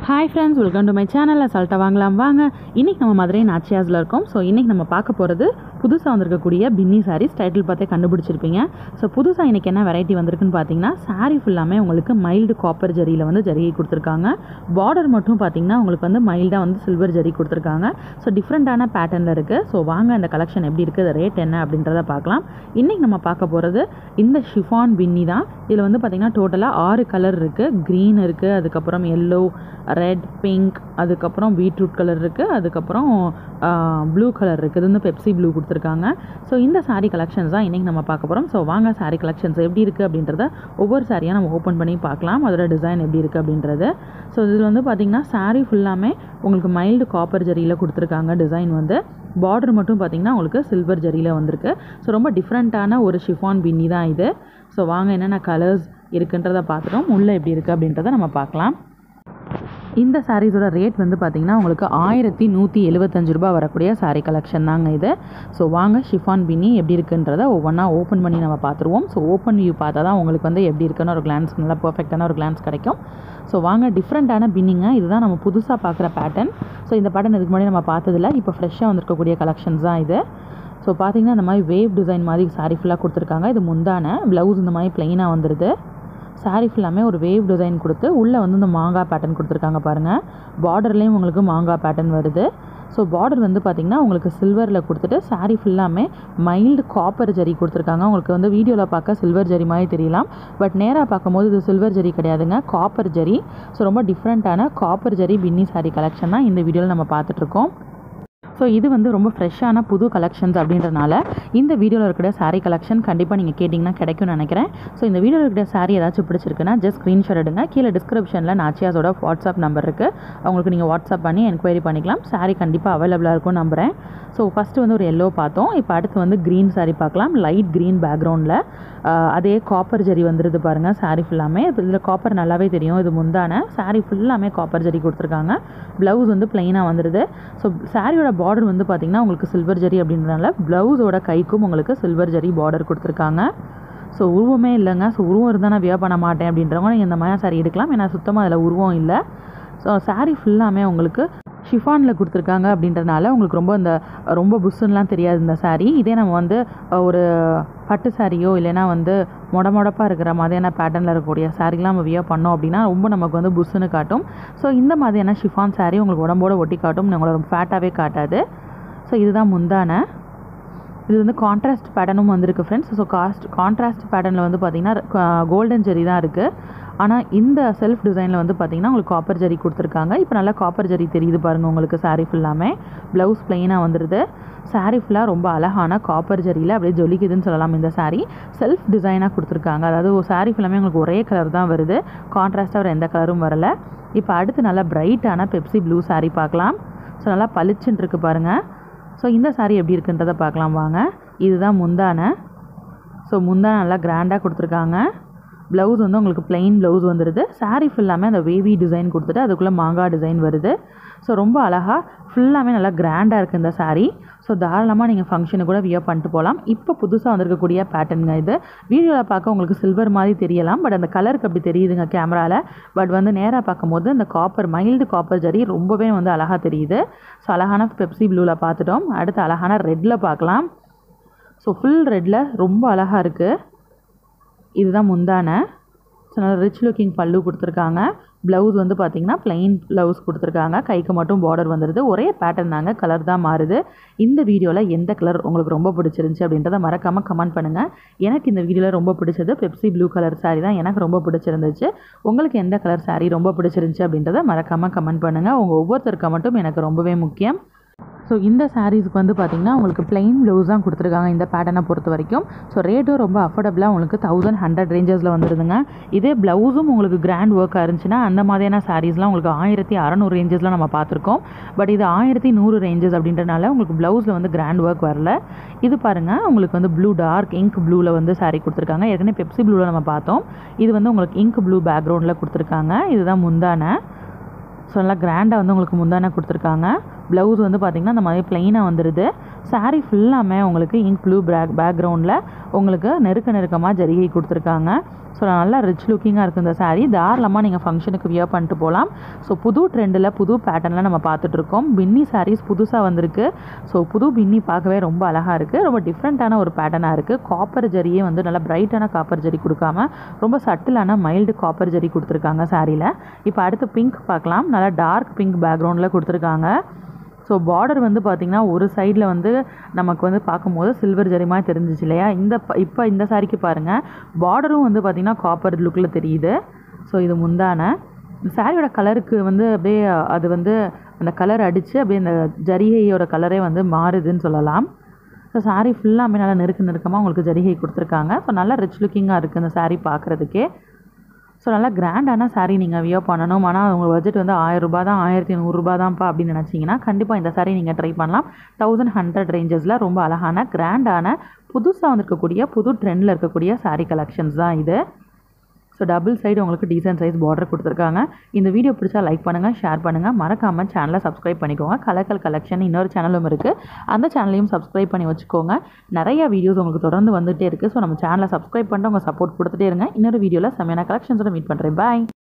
hi friends welcome to my channel அசால்ட்டாக வாங்கலாம் வாங்க இன்றைக்கி நம்ம மதுரை நாச்சியாஸில் இருக்கோம் ஸோ இன்றைக்கி நம்ம பார்க்க போகிறது புதுசாக வந்திருக்கக்கூடிய பின்னி சாரீஸ் டைட்டில் பார்த்தே கண்டுபிடிச்சிருப்பீங்க ஸோ புதுசாக இன்றைக்கி என்ன வெரைட்டி வந்திருக்குன்னு பார்த்தீங்கன்னா சாரீ ஃபுல்லாமே உங்களுக்கு மைல்டு காப்பர் ஜரியில் வந்து ஜரிகை கொடுத்துருக்காங்க பார்டர் மட்டும் பார்த்தீங்கன்னா உங்களுக்கு வந்து மைல்டாக வந்து சில்வர் ஜரி கொடுத்துருக்காங்க ஸோ டிஃப்ரெண்ட்டான பேட்டர்னில் இருக்குது ஸோ வாங்க அந்த கலெக்ஷன் எப்படி இருக்குது ரேட் என்ன அப்படின்றத பார்க்கலாம் இன்றைக்கி நம்ம பார்க்க போகிறது இந்த ஷிஃபான் பின்னி தான் இதில் வந்து பார்த்திங்கன்னா டோட்டலாக ஆறு கலர் இருக்குது க்ரீன் இருக்குது அதுக்கப்புறம் எல்லோ ரெட் பிங்க் அதுக்கப்புறம் பீட்ரூட் கலர் இருக்குது அதுக்கப்புறம் ப்ளூ கலர் இருக்குது இது வந்து பெப்சி ப்ளூ கொடுத்துருக்காங்க ஸோ இந்த சாரீ கலெக்ஷன்ஸ் தான் இன்றைக்கி நம்ம பார்க்க போகிறோம் ஸோ வாங்க சாரீ கலெக்ஷன்ஸ் எப்படி இருக்குது அப்படின்றத ஒவ்வொரு சாரியாக நம்ம ஓப்பன் பண்ணி பார்க்கலாம் அதோட டிசைன் எப்படி இருக்குது அப்படின்றது ஸோ இதில் வந்து பார்த்திங்கன்னா சாரீ ஃபுல்லாமே உங்களுக்கு மைல்டு காப்பர் ஜரியில் கொடுத்துருக்காங்க டிசைன் வந்து பார்டர் மட்டும் பார்த்திங்கன்னா உங்களுக்கு சில்வர் ஜரியில் வந்திருக்கு ஸோ ரொம்ப டிஃப்ரெண்ட்டான ஒரு ஷிஃபான் பின்னி தான் இது ஸோ வாங்க என்னென்ன கலர்ஸ் இருக்குன்றதை பார்த்துட்டோம் உள்ளே எப்படி இருக்குது அப்படின்றத நம்ம பார்க்கலாம் இந்த சாரீஸோட ரேட் வந்து பார்த்திங்கன்னா உங்களுக்கு ஆயிரத்தி நூற்றி எழுபத்தஞ்சு ரூபா வரக்கூடிய சாரீ கலெக்ஷன் தாங்க இது ஸோ வாங்க ஷிஃபான் பின்னி எப்படி இருக்குன்றத ஒவ்வொன்றா ஓப்பன் பண்ணி நம்ம பார்த்துருவோம் ஸோ ஓப்பன் வியூ பார்த்தா தான் உங்களுக்கு வந்து எப்படி இருக்குன்னு ஒரு கிளான்ஸ் நல்லா பர்ஃபெக்டான ஒரு கிளான்ஸ் கிடைக்கும் ஸோ வாங்க டிஃப்ரெண்ட்டான பின்னிங்க இதுதான் நம்ம புதுசாக பார்க்குற பேட்டர்ன் ஸோ இந்த பேட்டர்ன் இதுக்கு முன்னாடி நம்ம பார்த்ததில்ல இப்போ ஃப்ரெஷ்ஷாக வந்திருக்கக்கூடிய கலெக்ஷன்ஸ் தான் இது ஸோ பார்த்தீங்கன்னா இந்த மாதிரி வேவ் டிசைன் மாதிரி சாரீ ஃபுல்லாக கொடுத்துருக்காங்க இது முந்தான ப்ளவுஸ் இந்த மாதிரி ப்ளைனாக வந்துடுது சாரீ ஃபுல்லாமே ஒரு வேவ் டிசைன் கொடுத்து உள்ளே வந்து இந்த மாங்காய் பேட்டர்ன் கொடுத்துருக்காங்க பாருங்கள் பார்டர்லேயும் உங்களுக்கு மாங்காய் பேட்டர்ன் வருது ஸோ பார்டர் வந்து பார்த்திங்கன்னா உங்களுக்கு சில்வரில் கொடுத்துட்டு சாரீ ஃபுல்லாமே மைல்டு காப்பர் ஜரி கொடுத்துருக்காங்க உங்களுக்கு வந்து வீடியோவில் பார்க்க சில்வர் ஜரி மாதிரி தெரியலாம் பட் நேராக பார்க்கும்போது இது சில்வர் ஜரி கிடையாதுங்க காப்பர் ஜரி ஸோ ரொம்ப டிஃப்ரெண்ட்டான காப்பர் ஜரி பின்னி சாரீ கலெக்ஷன் தான் இந்த வீடியோவில் நம்ம பார்த்துட்ருக்கோம் ஸோ இது வந்து ரொம்ப ஃப்ரெஷ்ஷான புது கலெக்ஷன்ஸ் அப்படின்றனால இந்த வீடியோவில் இருக்கிற சாரீ கலெக்ஷன் கண்டிப்பாக நீங்கள் கேட்டிங்கன்னா கிடைக்கும்னு நினைக்கிறேன் ஸோ இந்த வீடியோவில் இருக்கிற சாரீ ஏதாச்சும் பிடிச்சிருக்குன்னா ஜஸ்ட் ஸ்க்ரீன்ஷாட் எடுங்க கீழே டிஸ்கிரிப்ஷனில் நாச்சியாஸோட வாட்ஸ்அப் நம்பர் இருக்குது அவங்களுக்கு நீங்கள் வாட்ஸ்அப் பண்ணி என்கொயரி பண்ணிக்கலாம் சாரீ கண்டிப்பாக அவைலபிளாக இருக்கும்னு நம்புகிறேன் ஸோ ஃபஸ்ட்டு வந்து ஒரு எல்லோ பார்த்தோம் இப்போ அடுத்து வந்து க்ரீன் சாரீ பார்க்கலாம் லைட் க்ரீன் பேக்ரவுண்டில் அதே காப்பர் ஜரி வந்துடுது பாருங்கள் சாரீ ஃபுல்லாமே இதில் காப்பர் நல்லாவே தெரியும் இது முந்தான சாரீ ஃபுல்லாமே காப்பர் ஜரி கொடுத்துருக்காங்க ப்ளவுஸ் வந்து ப்ளைனாக வந்துடுது ஸோ சாரியோட பார்டர் வந்து பார்த்திங்கன்னா உங்களுக்கு சில்வர் ஜரி அப்படின்றனால ப்ளவுஸோட கைக்கும் உங்களுக்கு சில்வர் ஜரி பார்டர் கொடுத்துருக்காங்க ஸோ உருவமே இல்லைங்க ஸோ உருவம் இருந்தால் நான் வியர் பண்ண மாட்டேன் அப்படின்றவங்க நீங்கள் இந்த மாதிரி சாரி எடுக்கலாம் ஏன்னா சுத்தமாக அதில் உருவம் இல்லை ஸோ சாரீ ஃபுல்லாமே உங்களுக்கு ஷிஃபானில் கொடுத்துருக்காங்க அப்படின்றனால உங்களுக்கு ரொம்ப இந்த ரொம்ப புஷ்ஷுன்னெலாம் தெரியாது இந்த சாரீ இதே நம்ம வந்து ஒரு பட்டு சாரியோ இல்லைனா வந்து மொட மொடப்பாக இருக்கிற மாதிரியான பேட்டர்னில் இருக்கக்கூடிய சாரீலாம் நம்ம வியர் பண்ணோம் அப்படின்னா ரொம்ப நமக்கு வந்து புஷ்ஷுன்னு காட்டும் ஸோ இந்த மாதிரியான ஷிஃபான் சாரீ உங்களுக்கு உடம்போட ஒட்டி காட்டும் உங்களை ரொம்ப ஃபேட்டாகவே காட்டாது ஸோ இதுதான் முந்தான இது வந்து கான்ட்ராஸ்ட் பேட்டர்னும் வந்திருக்கு ஃப்ரெண்ட்ஸ் ஸோ காஸ்ட் கான்ட்ராஸ்ட் பேட்டர்னில் வந்து பார்த்திங்கன்னா கோல்டன் ஜெரி தான் இருக்குது ஆனால் இந்த செல்ஃப் டிசைனில் வந்து பார்த்திங்கன்னா உங்களுக்கு காப்பர் ஜரி கொடுத்துருக்காங்க இப்போ நல்லா காப்பர் ஜரி தெரியுது பாருங்கள் உங்களுக்கு சாரீ ஃபுல்லாமே ப்ளவுஸ் ப்ளைனாக வந்துடுது சாரீ ஃபுல்லாக ரொம்ப அழகான காப்பர் ஜரியில் அப்படியே ஜொலிக்குதுன்னு சொல்லலாம் இந்த சாரீ செல்ஃப் டிசைனாக கொடுத்துருக்காங்க அதாவது சாரீ ஃபுல்லாமே உங்களுக்கு ஒரே கலர் தான் வருது கான்ட்ராஸ்ட்டாக வேறு எந்த கலரும் வரலை இப்போ அடுத்து நல்லா பிரைட்டான பெப்சி ப்ளூ சாரீ பார்க்கலாம் ஸோ நல்லா பளிச்சுன்னு இருக்குது பாருங்கள் ஸோ இந்த சாரீ எப்படி இருக்குன்றதை பார்க்கலாம் வாங்க இதுதான் முந்தான ஸோ முந்தான நல்லா கிராண்டாக கொடுத்துருக்காங்க ப்ளவுஸ் வந்து உங்களுக்கு பிளெயின் ப்ளவுஸ் வந்துடுது சாரீ ஃபுல்லாமே அந்த வேவி டிசைன் கொடுத்துட்டு அதுக்குள்ளே மாங்காய் டிசைன் வருது ஸோ ரொம்ப அழகாக ஃபுல்லாமே நல்லா கிராண்டாக இருக்குது இந்த சாரீ ஸோ தாராளமாக நீங்கள் ஃபங்க்ஷனு கூட வியர் பண்ணிட்டு போகலாம் இப்போ புதுசாக வந்திருக்கக்கூடிய பேட்டர்னுங்க இது வீடியோவில் பார்க்க உங்களுக்கு சில்வர் மாதிரி தெரியலாம் பட் அந்த கலருக்கு அப்படி தெரியுதுங்க கேமராவில் பட் வந்து நேராக பார்க்கும்போது அந்த காப்பர் மைல்டு காப்பர் ஜரி ரொம்பவே வந்து அழகாக தெரியுது ஸோ அழகான பெப்சி ப்ளூவில் பார்த்துட்டோம் அடுத்து அழகான ரெட்டில் பார்க்கலாம் ஸோ ஃபுல் ரெட்டில் ரொம்ப அழகாக இருக்குது இதுதான் முந்தான ஸோ நல்லா ரிச் லுக்கிங் பல்லு கொடுத்துருக்காங்க ப்ளவுஸ் வந்து பார்த்திங்கன்னா ப்ளைன் ப்ளவுஸ் கொடுத்துருக்காங்க கைக்கு மட்டும் பார்டர் வந்துடுது ஒரே பேட்டர்ன் தாங்க கலர் தான் மாறுது இந்த வீடியோவில் எந்த கலர் உங்களுக்கு ரொம்ப பிடிச்சிருந்துச்சி அப்படின்றத மறக்காமல் கமெண்ட் பண்ணுங்கள் எனக்கு இந்த வீடியோவில் ரொம்ப பிடிச்சது பெப்சி ப்ளூ கலர் சாரீ தான் எனக்கு ரொம்ப பிடிச்சிருந்துச்சு உங்களுக்கு எந்த கலர் சாரீ ரொம்ப பிடிச்சிருந்துச்சி அப்படின்றத மறக்காமல் கமெண்ட் பண்ணுங்கள் உங்கள் ஒவ்வொருத்தருக்கு மட்டும் எனக்கு ரொம்பவே முக்கியம் ஸோ இந்த சாரீஸ்க்கு வந்து பார்த்திங்கன்னா உங்களுக்கு பிளெயின் ப்ளவுஸ் தான் கொடுத்துருக்காங்க இந்த பேட்டர்னை பொறுத்த வரைக்கும் ஸோ ரேட்டும் ரொம்ப அஃபோர்டபுளாக உங்களுக்கு தௌசண்ட் ஹண்ட்ரட் ரேஞ்சஸில் வந்துருதுங்க இதே ப்ளவுஸும் உங்களுக்கு கிராண்ட் ஒர்க்காக இருந்துச்சுன்னா அந்த மாதிரியான சாரீஸ்லாம் உங்களுக்கு ஆயிரத்தி அறநூறு ரேஞ்சஸில் நம்ம பார்த்துருக்கோம் பட் இது ஆயிரத்தி நூறு ரேஞ்சஸ் அப்படின்றனால உங்களுக்கு ப்ளவுஸில் வந்து கிராண்ட் ஒர்க் வரல இது பாருங்கள் உங்களுக்கு வந்து ப்ளூ டார்க் இங்க் ப்ளூவில் வந்து சாரீ கொடுத்துருக்காங்க ஏற்கனவே பெப்சி ப்ளூவில் நம்ம பார்த்தோம் இது வந்து உங்களுக்கு இங்க் ப்ளூ பேக்ரவுண்டில் கொடுத்துருக்காங்க இதுதான் முந்தான ஸோ நல்லா கிராண்டாக வந்து உங்களுக்கு முந்தான கொடுத்துருக்காங்க ப்ளவுஸ் வந்து பார்த்திங்கன்னா இந்த மாதிரி ப்ளைனாக வந்துடுது saree ஃபுல்லாமே உங்களுக்கு இங்க் ப்ளூ பேக் பேக்ரவுண்டில் உங்களுக்கு நெருக்க நெருக்கமாக ஜரிகை கொடுத்துருக்காங்க ஸோ நல்லா ரிச் லுக்கிங்காக இருக்குது இந்த saree தாராளமாக நீங்கள் ஃபங்க்ஷனுக்கு வியர் பண்ணிட்டு போகலாம் ஸோ புது ட்ரெண்டில் புது பேட்டர்னில் நம்ம பார்த்துட்ருக்கோம் பின்னி sarees புதுசாக வந்திருக்கு ஸோ புது பின்னி பார்க்கவே ரொம்ப அழகாக இருக்குது ரொம்ப டிஃப்ரெண்ட்டான ஒரு பேட்டர்னாக இருக்குது காப்பர் ஜரியே வந்து நல்லா பிரைட்டான காப்பர் ஜரி கொடுக்காம ரொம்ப சட்டிலான மைல்டு காப்பர் ஜரி கொடுத்துருக்காங்க சாரியில் இப்போ அடுத்து பிங்க் பார்க்கலாம் நல்லா டார்க் பிங்க் பேக்ரவுண்டில் கொடுத்துருக்காங்க ஸோ பார்டர் வந்து பார்த்திங்கன்னா ஒரு சைடில் வந்து நமக்கு வந்து பார்க்கும்போது சில்வர் ஜரி மாதிரி தெரிஞ்சிச்சு இல்லையா இந்த ப- இப்போ இந்த சாரிக்கு பாருங்கள் பார்டரும் வந்து பார்த்திங்கன்னா காப்பர் லுக்கில் தெரியுது ஸோ இது முந்தான சாரியோட கலருக்கு வந்து அப்படியே அது வந்து அந்த கலர் அடித்து அப்படியே அந்த ஜரிகையோட கலரே வந்து மாறுதுன்னு சொல்லலாம் ஸோ saree ஃபுல்லாமே நல்லா நெருக்க நெருக்கமாக உங்களுக்கு ஜரிகை கொடுத்துருக்காங்க ஸோ நல்லா ரிச் லுக்கிங்காக இருக்குது இந்த saree பார்க்குறதுக்கே ஸோ நல்லா கிராண்டான saree நீங்கள் வியர் பண்ணணும் ஆனால் உங்கள் பட்ஜெட் வந்து ஆயிரம் ரூபாய் தான் ஆயிரத்தி நூறுரூபா தான்ப்பா அப்படின்னு நினச்சிங்கன்னா கண்டிப்பாக இந்த saree நீங்கள் ட்ரை பண்ணலாம் தௌசண்ட் ஹண்ட்ரட் ரேஞ்சஸில் ரொம்ப அழகான கிராண்டான புதுசாக வந்திருக்கக்கூடிய புது ட்ரெண்டில் இருக்கக்கூடிய saree கலெக்ஷன்ஸ் தான் இது ஸோ டபுள் சைடு உங்களுக்கு டீசன்ட் சைஸ் பார்டர் கொடுத்துருக்காங்க இந்த வீடியோ பிடிச்சா லைக் பண்ணுங்கள் ஷேர் பண்ணுங்கள் மறக்காமல் சேனலை சப்ஸ்கிரைப் பண்ணிக்கோங்க கலக்கல் கலெக்ஷன் இன்னொரு சேனலும் இருக்குது அந்த சேனலையும் சப்ஸ்கிரைப் பண்ணி வச்சுக்கோங்க நிறைய வீடியோஸ் உங்களுக்கு தொடர்ந்து வந்துகிட்டே இருக்குது ஸோ நம்ம சேனலை சப்ஸ்கிரைப் பண்ணிட்டு உங்கள் சப்போர்ட் கொடுத்துட்டே இருங்க இன்னொரு வீடியோவில் செம்மையான கலெக்ஷன்ஸோட மீட் பண்ணுறேன் பாய்